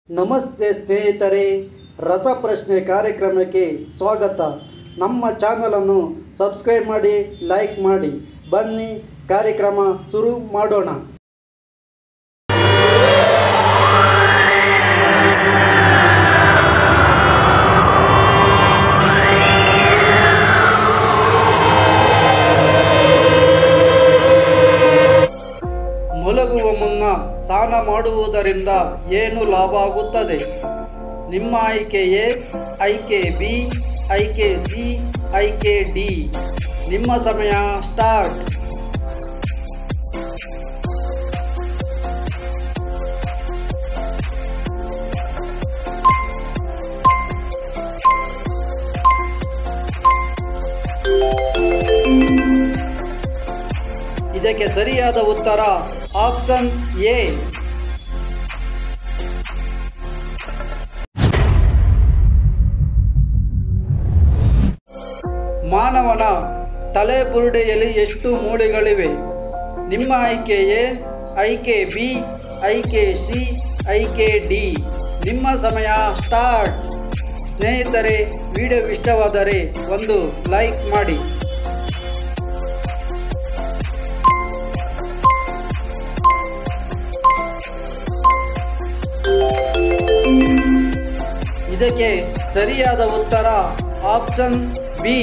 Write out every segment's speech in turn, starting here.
ನಮಸ್ತೆ ಸ್ನೇಹಿತರೆ ರಸಪ್ರಶ್ನೆ ಕಾರ್ಯಕ್ರಮಕ್ಕೆ ಸ್ವಾಗತ ನಮ್ಮ ಚಾನಲನ್ನು ಸಬ್ಸ್ಕ್ರೈಬ್ ಮಾಡಿ ಲೈಕ್ ಮಾಡಿ ಬನ್ನಿ ಕಾರ್ಯಕ್ರಮ ಶುರು ಮಾಡೋಣ ಮಲಗುವ ಮುನ್ನ ಸ್ನಾನ ಮಾಡುವುದರಿಂದ ಏನು ಲಾಭ ಆಗುತ್ತದೆ ನಿಮ್ಮ ಆಯ್ಕೆ ಎ ಆಯ್ಕೆ ಬಿ ಆಯ್ಕೆ ಸಿ ಆಯ್ಕೆ ಡಿ ನಿಮ್ಮ ಸಮಯ ಸ್ಟಾರ್ಟ್ ಇದಕ್ಕೆ ಸರಿಯಾದ ಉತ್ತರ ಆಪ್ಷನ್ ಎ ಮಾನವನ ತಲೆಬುರುಡೆಯಲ್ಲಿ ಎಷ್ಟು ಮೂಳೆಗಳಿವೆ ನಿಮ್ಮ ಆಯ್ಕೆ ಎ ಆಯ್ಕೆ ಬಿ ಆಯ್ಕೆ ಸಿ ಆಯ್ಕೆ ಡಿ ನಿಮ್ಮ ಸಮಯ ಸ್ಟಾರ್ಟ್ ಸ್ನೇಹಿತರೆ ವಿಡಿಯೋ ಇಷ್ಟವಾದರೆ ಒಂದು ಲೈಕ್ ಮಾಡಿ ಇದಕ್ಕೆ ಸರಿಯಾದ ಉತ್ತರ ಆಪ್ಷನ್ ಬಿ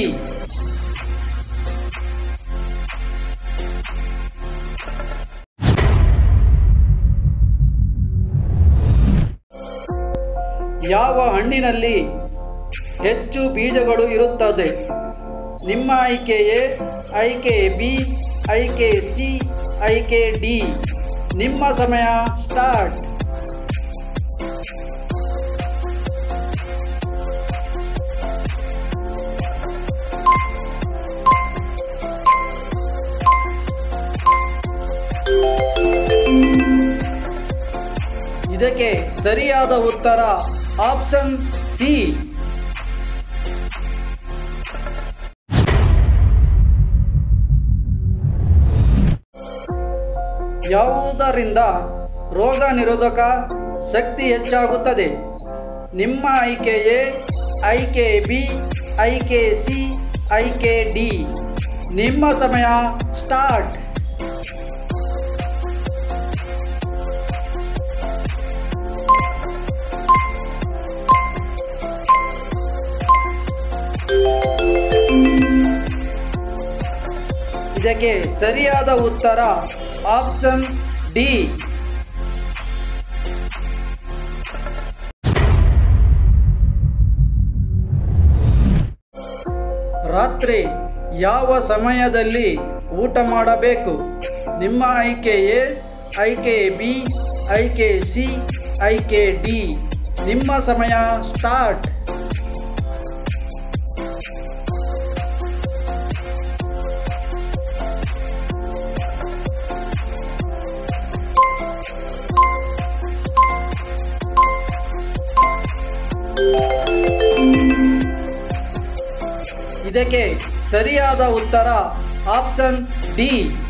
ಯಾವ ಹಣ್ಣಿನಲ್ಲಿ ಹೆಚ್ಚು ಬೀಜಗಳು ಇರುತ್ತದೆ ನಿಮ್ಮ ಆಯ್ಕೆ ಎ ಆಯ್ಕೆ ಬಿ ಆಯ್ಕೆ ಸಿ ಆಯ್ಕೆ ಡಿ ನಿಮ್ಮ ಸಮಯ ಸ್ಟಾರ್ಟ್ ಇದಕ್ಕೆ ಸರಿಯಾದ ಉತ್ತರ ಆಪ್ಷನ್ ಸಿ ಯಾವುದರಿಂದ ರೋಗ ನಿರೋಧಕ ಶಕ್ತಿ ಹೆಚ್ಚಾಗುತ್ತದೆ ನಿಮ್ಮ ಆಯ್ಕೆ ಎ ಆಯ್ಕೆ ಬಿ ಆಯ್ಕೆ ಸಿ ಆಯ್ಕೆ ಡಿ ನಿಮ್ಮ ಸಮಯ ಸ್ಟಾರ್ಟ್ ಇದಕ್ಕೆ ಸರಿಯಾದ ಉತ್ತರ ಆಪ್ಷನ್ ಡಿ ರಾತ್ರಿ ಯಾವ ಸಮಯದಲ್ಲಿ ಊಟ ಮಾಡಬೇಕು ನಿಮ್ಮ ಆಯ್ಕೆ ಎ ಆಯ್ಕೆ ಬಿ ಆಯ್ಕೆ ಸಿ ಆಯ್ಕೆ ಡಿ ನಿಮ್ಮ ಸಮಯ ಸ್ಟಾರ್ಟ್ ಇದಕ್ಕೆ ಸರಿಯಾದ ಉತ್ತರ ಆಪ್ಷನ್ ಡಿ